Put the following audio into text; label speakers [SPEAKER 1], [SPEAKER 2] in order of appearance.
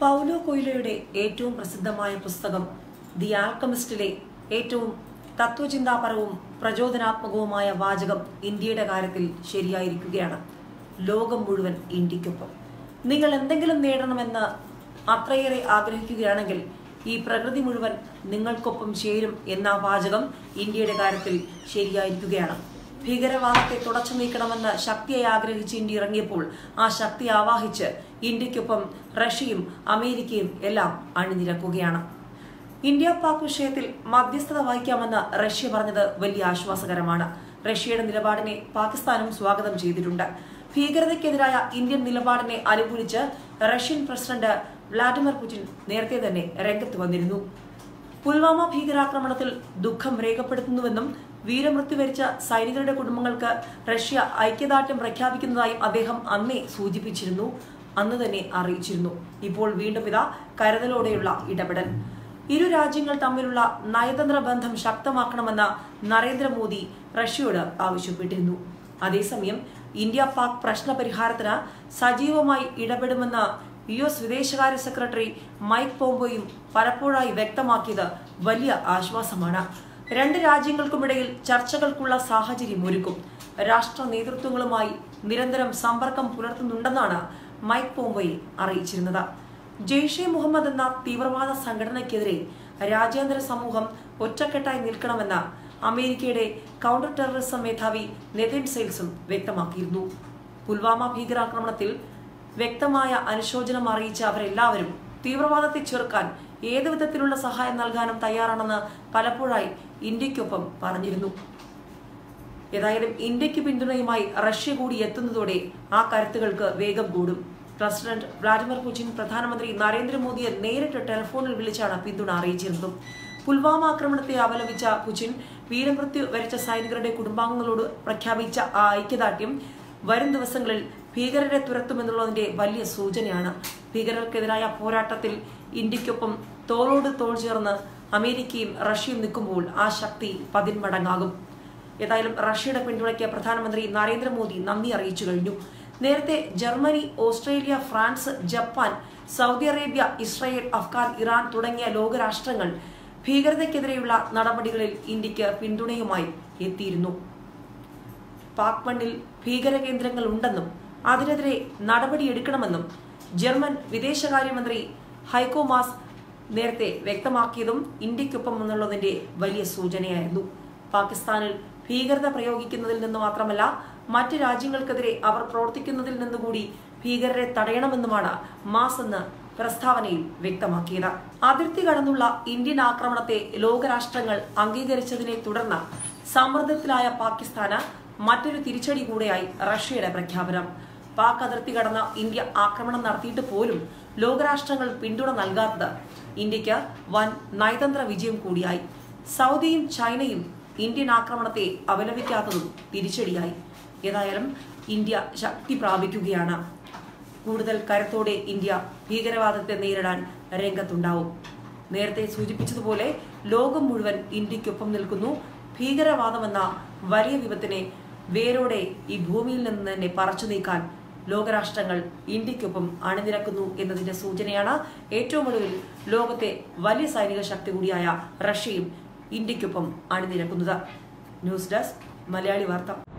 [SPEAKER 1] Paulo കൊയ്ലോയുടെ ഏറ്റവും പ്രസിദ്ധമായ പുസ്തകം ദി ആൽക്കമിസ്റ്റിലെ ഏറ്റവും തത്വചിന്താപരവും പ്രചോദനാത്മകവുമായ വാചകം ഇന്ത്യയുടെ കാര്യത്തിൽ ശരിയായിരിക്കുകയാണ് ലോകം മുഴുവൻ ഇന്ത്യക്കൊപ്പം നിങ്ങൾ എന്തെങ്കിലും നേടണമെന്ന് അത്രയേറെ ആഗ്രഹിക്കുകയാണെങ്കിൽ ഈ പ്രകൃതി മുഴുവൻ നിങ്ങൾക്കൊപ്പം ചേരും എന്ന വാചകം ഇന്ത്യയുടെ കാര്യത്തിൽ ശരിയായിരിക്കുകയാണ് ഭീകരവാദത്തെ തുടച്ചു നീക്കണമെന്ന് ശക്തിയായി ആഗ്രഹിച്ച് ഇന്ത്യ ഇറങ്ങിയപ്പോൾ ആ ശക്തി ആവാഹിച്ച് ഇന്ത്യക്കൊപ്പം റഷ്യയും അമേരിക്കയും എല്ലാം അണിനിരക്കുകയാണ് ഇന്ത്യ പാക് വിഷയത്തിൽ മധ്യസ്ഥത വഹിക്കാമെന്ന് റഷ്യ പറഞ്ഞത് വലിയ ആശ്വാസകരമാണ് റഷ്യയുടെ നിലപാടിനെ പാകിസ്ഥാനും സ്വാഗതം ചെയ്തിട്ടുണ്ട് ഭീകരതയ്ക്കെതിരായ ഇന്ത്യൻ നിലപാടിനെ അനുകൂലിച്ച് റഷ്യൻ പ്രസിഡന്റ് വ്ളാഡിമിർ പുടിൻ നേരത്തെ തന്നെ രംഗത്ത് വന്നിരുന്നു പുൽവാമ ഭീകരാക്രമണത്തിൽ ദുഃഖം രേഖപ്പെടുത്തുന്നുവെന്നും വീരമൃത്യു വരിച്ച സൈനികരുടെ കുടുംബങ്ങൾക്ക് റഷ്യ ഐക്യദാർഢ്യം പ്രഖ്യാപിക്കുന്നതായും അദ്ദേഹം അന്നേ സൂചിപ്പിച്ചിരുന്നു അന്ന് തന്നെ അറിയിച്ചിരുന്നു ഇപ്പോൾ വീണ്ടും ഇതാ കരുതലോടെയുള്ള ഇടപെടൽ ഇരു രാജ്യങ്ങൾ തമ്മിലുള്ള നയതന്ത്ര ബന്ധം ശക്തമാക്കണമെന്ന് നരേന്ദ്രമോദി റഷ്യയോട് ആവശ്യപ്പെട്ടിരുന്നു അതേസമയം ഇന്ത്യ പാക് പ്രശ്ന പരിഹാരത്തിന് സജീവമായി ഇടപെടുമെന്ന് യു എസ് വിദേശകാര്യ സെക്രട്ടറി മൈക്ക് പോംബോയും പലപ്പോഴായി വ്യക്തമാക്കിയത് വലിയ ആശ്വാസമാണ് രണ്ട് രാജ്യങ്ങൾക്കുമിടയിൽ ചർച്ചകൾക്കുള്ള സാഹചര്യം ഒരുക്കും രാഷ്ട്ര നേതൃത്വങ്ങളുമായി നിരന്തരം സമ്പർക്കം പുലർത്തുന്നുണ്ടെന്നാണ് മൈക്ക് പോംബോയെ അറിയിച്ചിരുന്നത് ജെയ്ഷെ മുഹമ്മദ് എന്ന തീവ്രവാദ സംഘടനയ്ക്കെതിരെ രാജ്യാന്തര സമൂഹം ഒറ്റക്കെട്ടായി നിൽക്കണമെന്ന് അമേരിക്കയുടെ കൗണ്ടർ ടെററിസം മേധാവി നെതിൻ സെയിൽസും വ്യക്തമാക്കിയിരുന്നു പുൽവാമ ഭീകരാക്രമണത്തിൽ വ്യക്തമായ അനുശോചനം അറിയിച്ച അവരെല്ലാവരും തീവ്രവാദത്തെ ചെറുക്കാൻ ഏതു വിധത്തിലുള്ള സഹായം നൽകാനും തയ്യാറാണെന്ന് പലപ്പോഴായി ഇന്ത്യക്കൊപ്പം പറഞ്ഞിരുന്നു ഏതായാലും ഇന്ത്യക്ക് പിന്തുണയുമായി റഷ്യ കൂടി എത്തുന്നതോടെ ആ കരുത്തുകൾക്ക് വേഗം കൂടും പ്രസിഡന്റ് വ്ളാഡിമിർ പുടിൻ പ്രധാനമന്ത്രി നരേന്ദ്രമോദിയെ നേരിട്ട് ടെലിഫോണിൽ വിളിച്ചാണ് പിന്തുണ അറിയിച്ചിരുന്നത് പുൽവാമ ആക്രമണത്തെ അപലപിച്ച പുടിൻ വീരമൃത്യു വരിച്ച സൈനികരുടെ കുടുംബാംഗങ്ങളോട് പ്രഖ്യാപിച്ച ആ ഐക്യദാർഢ്യം വരും ദിവസങ്ങളിൽ ഭീകരരെ തുരത്തുമെന്നുള്ളതിന്റെ വലിയ സൂചനയാണ് ഭീകരർക്കെതിരായ പോരാട്ടത്തിൽ ഇന്ത്യക്കൊപ്പം തോളോട് തോൾ ചേർന്ന് അമേരിക്കയും റഷ്യയും നിൽക്കുമ്പോൾ ആ ശക്തി പതിന്മടങ്ങാകും ഏതായാലും റഷ്യയുടെ പിന്തുണയ്ക്ക് പ്രധാനമന്ത്രി നരേന്ദ്രമോദി നന്ദി അറിയിച്ചു കഴിഞ്ഞു നേരത്തെ Germany Australia France Japan Saudi Arabia Israel Afghan Iran തുടങ്ങിയ ലോകരാഷ്ട്രങ്ങൾ ഭീകരതയ്ക്കെതിരെയുള്ള നടപടികളിൽ ഇന്ത്യക്ക് പിന്തുണയുമായി എത്തിയിരുന്നു പാക് മണ്ണിൽ ഭീകര കേന്ദ്രങ്ങൾ ഉണ്ടെന്നും അതിനെതിരെ നടപടിയെടുക്കണമെന്നും ജർമ്മൻ വിദേശകാര്യമന്ത്രി ഹൈക്കോ മാസ് നേരത്തെ വ്യക്തമാക്കിയതും ഇന്ത്യക്കൊപ്പം എന്നുള്ളതിന്റെ വലിയ സൂചനയായിരുന്നു പാകിസ്ഥാനിൽ ഭീകരത പ്രയോഗിക്കുന്നതിൽ നിന്ന് മാത്രമല്ല മറ്റ് രാജ്യങ്ങൾക്കെതിരെ അവർ പ്രവർത്തിക്കുന്നതിൽ നിന്നുകൂടി ഭീകരരെ തടയണമെന്നുമാണ് മാസ് എന്ന് പ്രസ്താവനയിൽ വ്യക്തമാക്കിയത് അതിർത്തി കടന്നുള്ള ഇന്ത്യൻ ആക്രമണത്തെ ലോകരാഷ്ട്രങ്ങൾ അംഗീകരിച്ചതിനെ തുടർന്ന് സമ്മർദ്ദത്തിലായ പാകിസ്ഥാന് മറ്റൊരു തിരിച്ചടി കൂടെയായി റഷ്യയുടെ പ്രഖ്യാപനം പാക് അതിർത്തി കടന്ന ഇന്ത്യ ആക്രമണം നടത്തിയിട്ട് പോലും ലോകരാഷ്ട്രങ്ങൾ പിന്തുണ നൽകാത്തത് ഇന്ത്യക്ക് വൻ നയതന്ത്ര വിജയം കൂടിയായി സൗദിയും ചൈനയും ഇന്ത്യൻ ആക്രമണത്തെ അപലപിക്കാത്തതും തിരിച്ചടിയായി ഏതായാലും ഇന്ത്യ ശക്തി പ്രാപിക്കുകയാണ് കൂടുതൽ കരുത്തോടെ ഇന്ത്യ ഭീകരവാദത്തെ നേരിടാൻ രംഗത്തുണ്ടാവും നേരത്തെ സൂചിപ്പിച്ചതുപോലെ ലോകം മുഴുവൻ ഇന്ത്യക്കൊപ്പം നിൽക്കുന്നു ഭീകരവാദമെന്ന വലിയ വിപത്തിനെ വേരോടെ ഈ ഭൂമിയിൽ നിന്ന് തന്നെ പറിച്ചു നീക്കാൻ ലോകരാഷ്ട്രങ്ങൾ ഇന്ത്യക്കൊപ്പം അണിനിരക്കുന്നു എന്നതിന്റെ സൂചനയാണ് ഏറ്റവും ഒടുവിൽ ലോകത്തെ വലിയ സൈനിക ശക്തി കൂടിയായ റഷ്യയും ഇന്ത്യക്കൊപ്പം അണിനിരക്കുന്നത് ന്യൂസ് ഡെസ്ക് മലയാളി വാർത്ത